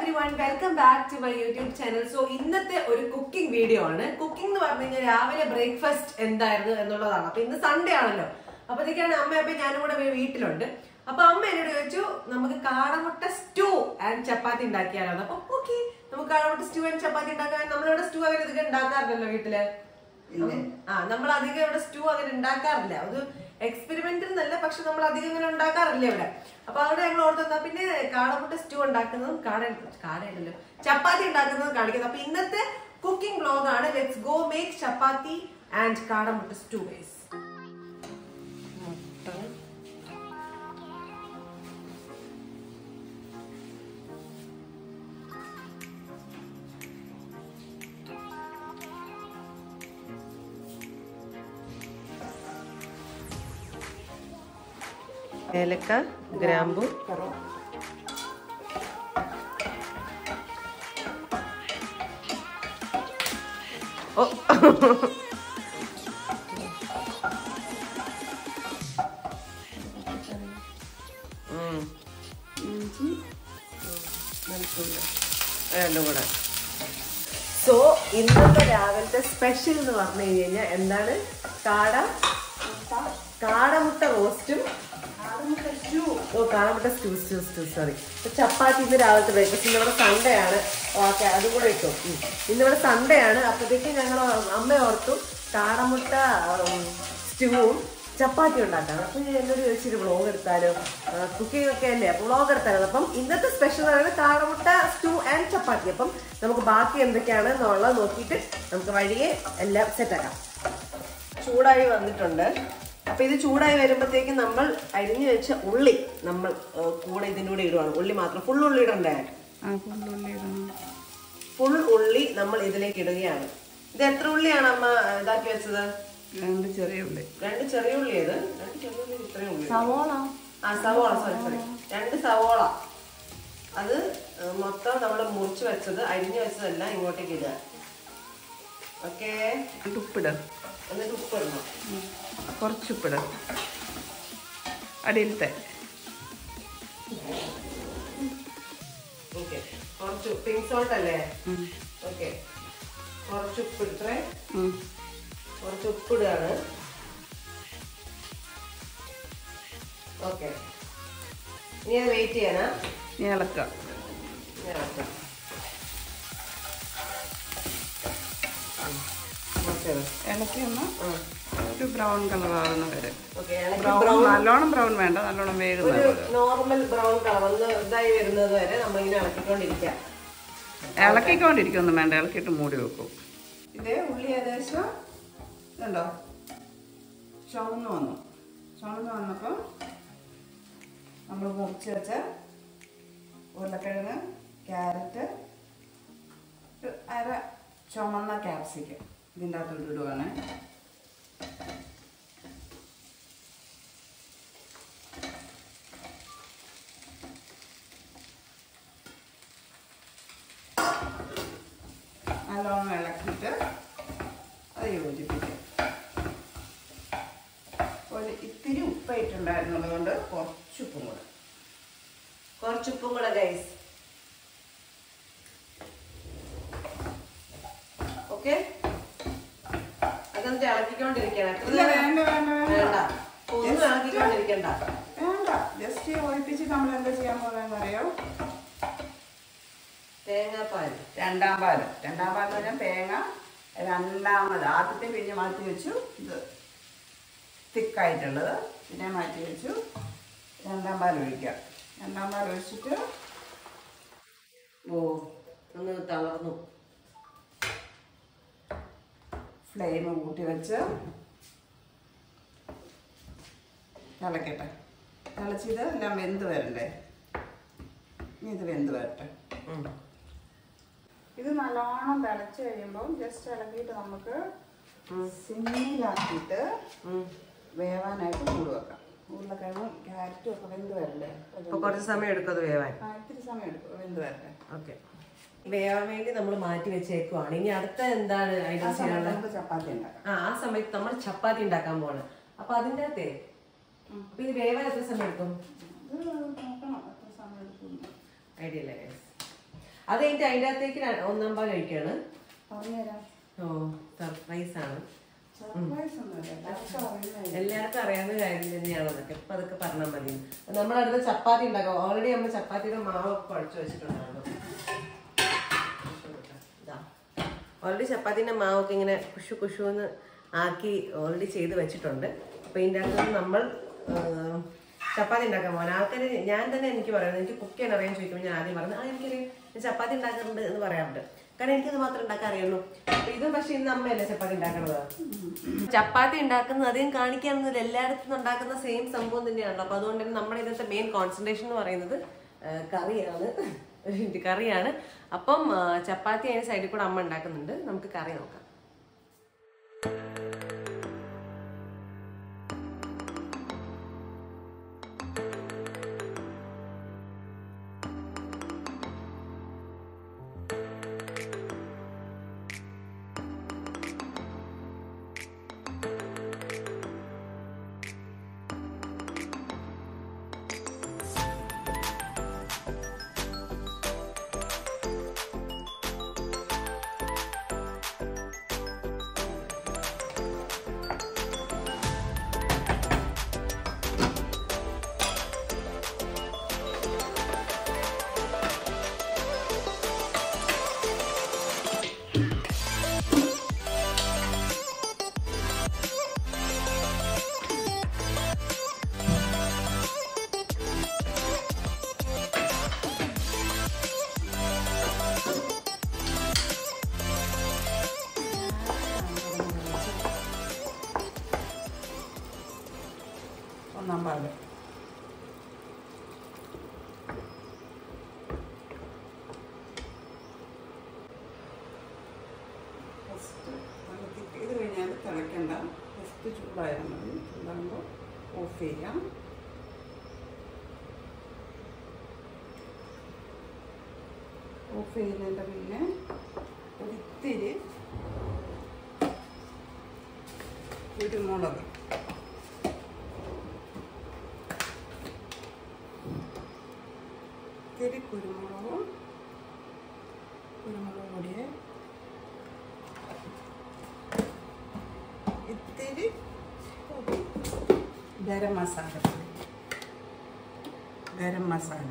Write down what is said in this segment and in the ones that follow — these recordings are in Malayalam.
Every everyone welcome back to my YouTube channel so ഇന്നത്തെ ഒരു കുക്കിംഗ് വീഡിയോ ആണ് കുക്കിംഗ് എന്ന് പറഞ്ഞു കഴിഞ്ഞാൽ രാവിലെ ബ്രേക്ക്ഫാസ്റ്റ് എന്തായിരുന്നു എന്നുള്ളതാണ് അപ്പൊ ഇന്ന് സൺഡേ ആണല്ലോ അപ്പത്തേക്കാണ് അമ്മ അപ്പൊ ഞാനും കൂടെ വീ- വീട്ടിലുണ്ട് അപ്പൊ അമ്മ എന്നോട് ചോദിച്ചു നമുക്ക് കാടമുട്ട സ്റ്റൂ ആൻഡ് ചപ്പാത്തി ഉണ്ടാക്കിയാലോ അപ്പൊ ഓക്കെ നമുക്ക് കാടമുട്ട സ്റ്റൂ ആൻഡ് ചപ്പാത്തി ഉണ്ടാക്കാൻ നമ്മളിവിടെ സ്റ്റൂ അങ്ങനെ ഇതൊക്കെ ഉണ്ടാക്കാറില്ലല്ലോ വീട്ടില് ആ നമ്മൾ അധികം ഇവിടെ സ്റ്റൂ അങ്ങനെ ഉണ്ടാക്കാറില്ല അത് എക്സ്പെരിമെന്റിൽ എന്നല്ല പക്ഷെ നമ്മൾ അധികം ഇങ്ങനെ ഉണ്ടാക്കാറില്ല ഇവിടെ അപ്പൊ അവിടെ ഞങ്ങൾ ഓർത്തെന്നാ പിന്നെ കാടമുട്ട സ്റ്റൂ ഉണ്ടാക്കുന്നതും കാട കാടയല്ലല്ലോ ചപ്പാത്തി ഉണ്ടാക്കുന്നതും കാണിക്കുന്നത് അപ്പൊ ഇന്നത്തെ കുക്കിംഗ് വ്ലോഗ് ആണ് let's go make chapati and കാടമുട്ട സ്റ്റൂ ബേസ് മുട്ട ഏലക്ക ഗ്രാമ്പു ഓ ഉം. രണ്ടും കൂടെ സോ ഇന്നത്തെ രാവിലത്തെ സ്പെഷ്യൽ എന്ന് പറഞ്ഞു കഴിഞ്ഞാൽ എന്താണ് കാട കാടമുട്ട റോസ്റ്റും ഓ കാടമുട്ട സ്റ്റൂ സ്റ്റൂ സ്റ്റൂ സോറി ചപ്പാത്തി ഇന്ന് രാവിലത്തെ ബ്രേക്ക്ഫാസ്റ്റ് ഇന്നിവിടെ സൺഡേ ആണ് ഓക്കെ അതും കൂടെ ഇട്ടു ഉം. ഇന്നിവിടെ സൺഡേ ആണ് അപ്പോഴത്തേക്കും ഞങ്ങൾ അമ്മ ഓർത്തു കാടമുട്ട സ്റ്റൂവും ചപ്പാത്തി ഉണ്ടാക്കാം അപ്പൊ ഞാൻ എന്നോട് ചോദിച്ചൊരു വ്ളോഗ് എടുത്താലോ കുക്കിംഗ് ഒക്കെ അല്ലേ അപ്പൊ വ്ളോഗ് എടുത്താലോ അപ്പം ഇന്നത്തെ സ്പെഷ്യൽ ആണ് കാടമുട്ട സ്റ്റൂ ആൻഡ് ചപ്പാത്തി അപ്പം നമുക്ക് ബാക്കി എന്തൊക്കെയാണ് എന്നുള്ളത് നോക്കിയിട്ട് നമുക്ക് വഴിയെ എല്ലാം സെറ്റാക്കാം ചൂടായി വന്നിട്ടുണ്ട് അപ്പൊ ഇത് ചൂടായി വരുമ്പോഴത്തേക്കും നമ്മൾ അരിഞ്ഞു വെച്ച ഉള്ളി നമ്മൾ ആ, കൂടെ ഇതിൻ്റെ കൂടെ ഇടുവാണ് ഉള്ളി മാത്രം ഫുൾ ഉള്ളി ഇടണ്ടേ ഫുൾ ഉള്ളി നമ്മൾ ഇതിലേക്ക് ഇടുകയാണ് ഇത് എത്ര ഉള്ളിയാണ് അമ്മ ഇതാക്കി വെച്ചത് രണ്ട് ചെറിയ ഉള്ളി രണ്ട് ചെറിയ ഉള്ളി ഇത് രണ്ട് ചെറിയ ഉള്ളി ഇത്രയും ഉള്ളി സവോള ആ സവോള സോറി സോറി രണ്ട് സവോള അത് ആ, മൊത്തം നമ്മൾ മുറിച്ച് വെച്ചത് അരിഞ്ഞു വെച്ചതെല്ലാം ഇങ്ങോട്ടേക്ക് ഇടുക ഓക്കേ എന്നിട്ട് ഉപ്പിട എന്നിട്ട് ഉപ്പ് ഇടണം കുറച്ച് ഉപ്പിട അടിയിലത്തെ ഓക്കെ കുറച്ച് പിങ്ക് സോൾട്ട് അല്ലേ ഓക്കെ കുറച്ച് ഉപ്പ് ഇട്ടേ ഉം. കുറച്ച് ഉപ്പിടുകയാണ് ഓക്കെ ഇനി അത് വെയിറ്റ് ചെയ്യാനാ ഇനി ഇളക്കാം ഞാൻ ഇളക്കാം. ഉം. കുറച്ചേരം. ഇളക്കി ഒന്ന് ഉം. ഒരു ബ്രൗൺ കളർ ആവുന്ന വരെ ഓക്കെ ഇളക്കി ബ്രൗൺ നല്ലോണം ബ്രൗൺ വേണ്ട നല്ലോണം വേഗം ഒരു നോർമൽ ബ്രൗൺ കളർ ഒന്ന് ഇതായി വരുന്നത് വരെ നമ്മളിങ്ങനെ ഇളക്കിക്കൊണ്ടിരിക്കാം ഇളക്കിക്കൊണ്ടിരിക്കൊന്നും വേണ്ട ഇളക്കിയിട്ട് മൂടി വെക്കും ഇതേ ഉള്ളി ഏകദേശം ഇതുണ്ടോ ചുവന്ന് വന്നു ചുവന്ന് വന്നപ്പോൾ നമ്മൾ മുറിച്ച് വെച്ച ഉരുളക്കിഴങ്ങ് ക്യാരറ്റ് ഒരു അര ചുമന്ന ക്യാപ്സിക്കം ഇതിൻ്റെ അകത്തോട്ട് ഇടുവാണ് നല്ലോണം ഇളക്കിയിട്ട് അത് യോജിപ്പിക്കും ഒരു ഇത്തിരി ഉപ്പായിട്ടുണ്ടായിരുന്നത് കൊണ്ട് കുറച്ച് ഉപ്പും കൂടെ കുറച്ച് ഉപ്പും കൂടെ ഗൈസ് ഓക്കെ അതെന്നിട്ട് ഇളക്കിക്കൊണ്ടിരിക്കണം എത്ര ഇല്ല, നേരം? വേണ്ട, വേണ്ട, വേണ്ട. വേണ്ട ഒന്നും ഇളക്കിക്കൊണ്ടിരിക്കണ്ട വേണ്ട ജസ്റ്റ് ഒഴിപ്പിച്ച് നമ്മൾ എന്താ ചെയ്യാൻ പോകുന്നതെന്ന് അറിയോ തേങ്ങാപ്പാൽ രണ്ടാം പാല് രണ്ടാം പാൽ എന്ന് പറഞ്ഞാൽ തേങ്ങ രണ്ടാമത് ആദ്യത്തെ പിഴിഞ്ഞ് മാറ്റി വെച്ചു ഇത് തിക്കായിട്ടുള്ളത് പിന്നെ മാറ്റി വെച്ചു രണ്ടാം പാൽ ഒഴിക്കുക രണ്ടാം പാൽ ഒഴിച്ചിട്ട് ഓ ഒന്ന് തളർന്നു ഫ്ലെയിം കൂട്ടി വെച്ച് തിളക്കട്ടെ തിളച്ചിത് എല്ലാം വെന്ത് വരണ്ടേ ഇനി ഇത് വെന്ത് വരട്ടെ ഉം. ഇത് നല്ലോണം തിളച്ച് കഴിയുമ്പോൾ ജസ്റ്റ് ഇളക്കിയിട്ട് നമുക്ക് സിമ്മിലാക്കിയിട്ട് ഉം. വേവാനായിട്ട് മൂട് വെക്കാം ഉരുളക്കിഴങ്ങും ക്യാരറ്റും ഒക്കെ വെന്ത് വരണ്ടേ അപ്പൊ കുറച്ച് സമയം എടുക്കും അത് വേവാൻ ആ, ഇത്തിരി സമയം എടുക്കും വെന്ത് വരട്ടെ ഓക്കെ വേവാൻ വേണ്ടി നമ്മൾ മാറ്റി വെച്ചേക്കുവാണ് ഇനി അടുത്ത എന്താണ് ആ ഐറ്റം സമയത്ത് ചെയ്യാനുള്ളത് നമുക്ക് ചപ്പാത്തി ഉണ്ടാക്കാം ആ ആ സമയത്ത് നമ്മൾ ചപ്പാത്തി ഉണ്ടാക്കാൻ പോവാണ് അപ്പൊ അതിൻ്റെ അകത്തെ അപ്പൊ ഇത് വേവാൻ എത്ര സമയം എടുക്കും ഇത് നോക്കണം എത്ര സമയം എടുക്കും ഐഡിയ അല്ലേ guys? അത് കഴിഞ്ഞിട്ട് അതിൻ്റെ അകത്തേക്ക് ര- ഒന്നാം പാ കഴിക്കാണ് പറഞ്ഞുതരാം ഓ സർപ്രൈസ് ആണ് സർപ്രൈസ് ഒന്നുമില്ല എല്ലാവർക്കും അറിയുന്നതല്ലേ. എല്ലാവർക്കും അറിയാവുന്ന കാര്യം തന്നെയാണ് അതൊക്കെ ഇപ്പൊ അതൊക്കെ പറഞ്ഞാൽ മതി നമ്മളടുത്ത് ചപ്പാത്തി ഉണ്ടാക്കാം ഓൾറെഡി നമ്മൾ ചപ്പാത്തിയുടെ മാവ് കുഴച്ച് വെച്ചിട്ടുണ്ടായിരുന്നു ഓൾറെഡി ചപ്പാത്തിന്റെ മാവൊക്കെ ഇങ്ങനെ കുഷു കുഷു എന്ന് ആക്കി ഓൾറെഡി ചെയ്ത് വെച്ചിട്ടുണ്ട് അപ്പൊ ഇതിൻ്റെ അകത്ത് നമ്മൾ ആ, ചപ്പാത്തി ഉണ്ടാക്കാൻ പോകാൻ ആൾക്കാർ ഞാൻ തന്നെ എനിക്ക് പറയുന്നത് എനിക്ക് കുക്ക് ചെയ്യാൻ അറിയാൻ ചോദിക്കുമ്പോൾ ഞാൻ ആദ്യം പറഞ്ഞു ആ എനിക്കറിയാം ഞാൻ ചപ്പാത്തി ഉണ്ടാക്കാറുണ്ട് എന്ന് പറയാറുണ്ട് കാരണം എനിക്കത് മാത്രം ഉണ്ടാക്കാൻ അറിയുള്ളൂ അപ്പൊ ഇതും പക്ഷെ ഇന്ന് അമ്മയല്ലേ ചപ്പാത്തി ഉണ്ടാക്കണത് ചപ്പാത്തി ഉണ്ടാക്കുന്നത് അധികം കാണിക്കാനൊന്നുമില്ല എല്ലായിടത്തും ഉണ്ടാക്കുന്ന സെയിം സംഭവം തന്നെയാണല്ലോ അപ്പൊ അതുകൊണ്ട് തന്നെ നമ്മുടെ ഇന്നത്തെ മെയിൻ കോൺസെൻട്രേഷൻ എന്ന് പറയുന്നത് ആ, കറിയാണ് ഒരു മിനിറ്റ് കറിയാണ് അപ്പം ആ, ചപ്പാത്തി അതിന് സൈഡിൽ കൂടെ അമ്മ ഉണ്ടാക്കുന്നുണ്ട് നമുക്ക് കറി നോക്കാം ഒന്നാം പാല് ഫസ്റ്റ് നമുക്ക് ഇത് കഴിഞ്ഞാൽ തിളയ്ക്കണ്ട ഫസ്റ്റ് ചൂടായാൽ മതി ചൂടാകുമ്പോൾ ഓഫ് ചെയ്യാം ഓഫ് ചെയ്യുന്നതിൻ്റെ പിന്നെ ഒരിത്തിരി കുരുമുളക് ഇത്തിരി കുരുമുളകും കുരുമുളക് പൊടിയെ ഇത്തിരി ഗരം മസാല പൊടി ഗരം മസാല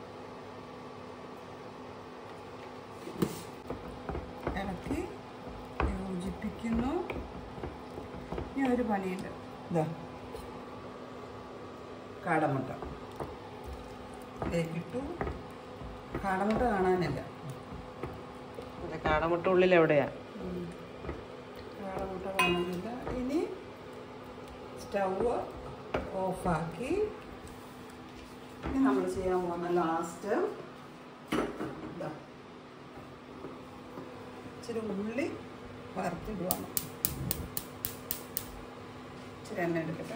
ഇളക്കി യോജിപ്പിക്കുന്നു ഇനി ഒരു പണിയുണ്ട് ഇതാ കാടമുട്ട ഇതിലേക്കിട്ടു കാടമുട്ട കാണാനില്ല കാടമുട്ട ഉള്ളിൽ എവിടെയാ കാടമുട്ട കാണാനില്ല ഇനി സ്റ്റൗവ് ഓഫാക്കി ഇനി നമ്മൾ ചെയ്യാൻ പോകുന്ന ലാസ്റ്റ് ഇതാ ഇച്ചിരി ഉള്ളി വറുത്തിടുവാണ് ഇച്ചിരി എണ്ണ എടുക്കട്ടെ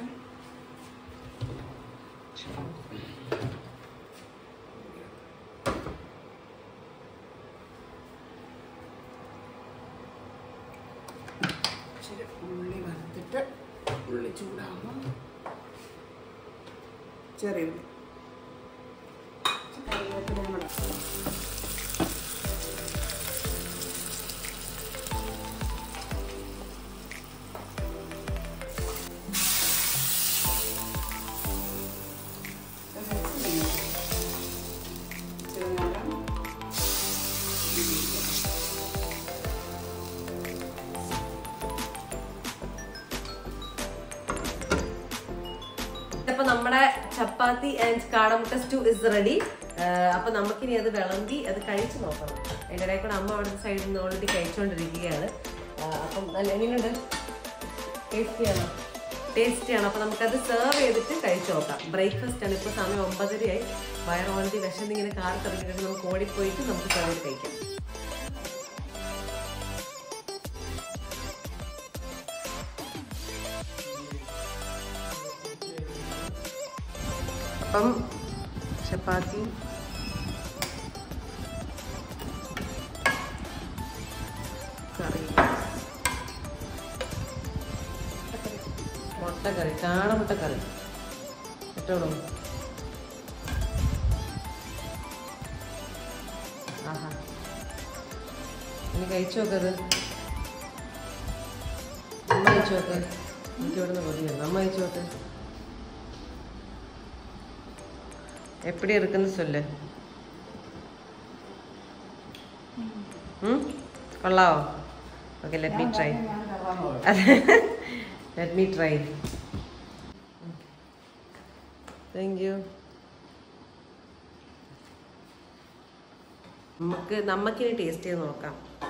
ഇച്ചിരി ഉള്ളി വറുത്തിട്ട് ഉള്ളി ചൂടാകുമ്പോൾ ചെറിയ ഉള്ളി കറിവേപ്പിലയും കൂടെ ഇച്ചിരി നേരം അപ്പൊ നമ്മുടെ ചപ്പാത്തി ആൻഡ് കാടമുട്ട സ്റ്റൂ ഇസ് റെഡി അപ്പൊ നമുക്കിനി അത് വിളമ്പി അത് കഴിച്ചു നോക്കണം അതിൻ്റെ ഇടയിൽ കൂടെ അമ്മ അവിടുത്തെ സൈഡിൽ നിന്ന് ഓൾറെഡി കഴിച്ചുകൊണ്ടിരിക്കുകയാണ് ആ, അപ്പം നല്ല എങ്ങനെയുണ്ട് ടേസ്റ്റി ആണോ ടേസ്റ്റി ആണ് അപ്പൊ നമുക്കത് സെർവ് ചെയ്തിട്ട് കഴിച്ചു നോക്കാം ബ്രേക്ക്ഫാസ്റ്റ് ആണ് ഇപ്പൊ സമയം ഒമ്പതരയായി വയർ ഓൾറെഡി വിശന്നിങ്ങനെ കാർ തുടങ്ങിയിട്ട് നമുക്ക് ഓടിപ്പോയിട്ട് നമുക്ക് സെർവ് ചെയ്ത് കഴിക്കാം അപ്പം ചപ്പാത്തി കറി മുട്ടക്കറി കാടമുട്ടക്കറി ഇട്ടോളൂ ആഹാ ഇനി കഴിച്ചു നോക്കത് അമ്മ കഴിച്ചു നോക്ക് എനിക്ക് ഇവിടുന്ന് പൊടിയാണ് അമ്മ കഴിച്ചു നോക്ക് എപ്പിടി ഇരിക്കുന്ന സൊല്ല് ഉം? കൊള്ളാവോ ഓക്കെ ലെറ്റ് മീ ട്രൈ ഞാൻ തരാൻ let me try thank you നമുക്ക് നമുക്കിനി ടേസ്റ്റ് ചെയ്ത് നോക്കാം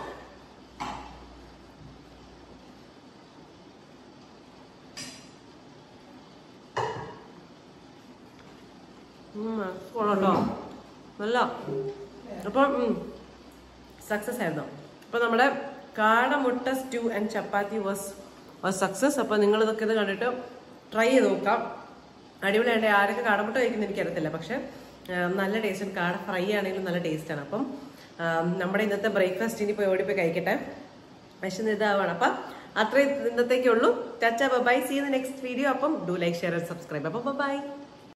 കൊള്ളട്ടോ നല്ല അപ്പം സക്സസ് ആയിരുന്നു അപ്പം നമ്മുടെ kadamutta stew and chapati was was success അപ്പം നിങ്ങൾ ഇതൊക്കെ ഇത് കണ്ടിട്ട് ട്രൈ ചെയ്ത് നോക്കാം അടിപൊളിയായിട്ട് ആരൊക്കെ കാടമുട്ട കഴിക്കുന്ന എനിക്കറിയത്തില്ല പക്ഷെ ആ, നല്ല ടേസ്റ്റ് കാട ഫ്രൈ ആണെങ്കിലും നല്ല ടേസ്റ്റാണ് അപ്പം ആ, നമ്മുടെ ഇന്നത്തെ ബ്രേക്ക്ഫാസ്റ്റ് ഇനി പോയി ഓടിപ്പോയി കഴിക്കട്ടെ വിശന്ന് ഇതാവാണ് അപ്പം അത്രയും ഇന്നത്തേക്കുള്ളൂ ടച്ച ബൈ സീ നെക്സ്റ്റ് വീഡിയോ അപ്പം ഡു ലൈക്ക് ഷെയർ സബ്സ്ക്രൈബ് അപ്പം ബൈ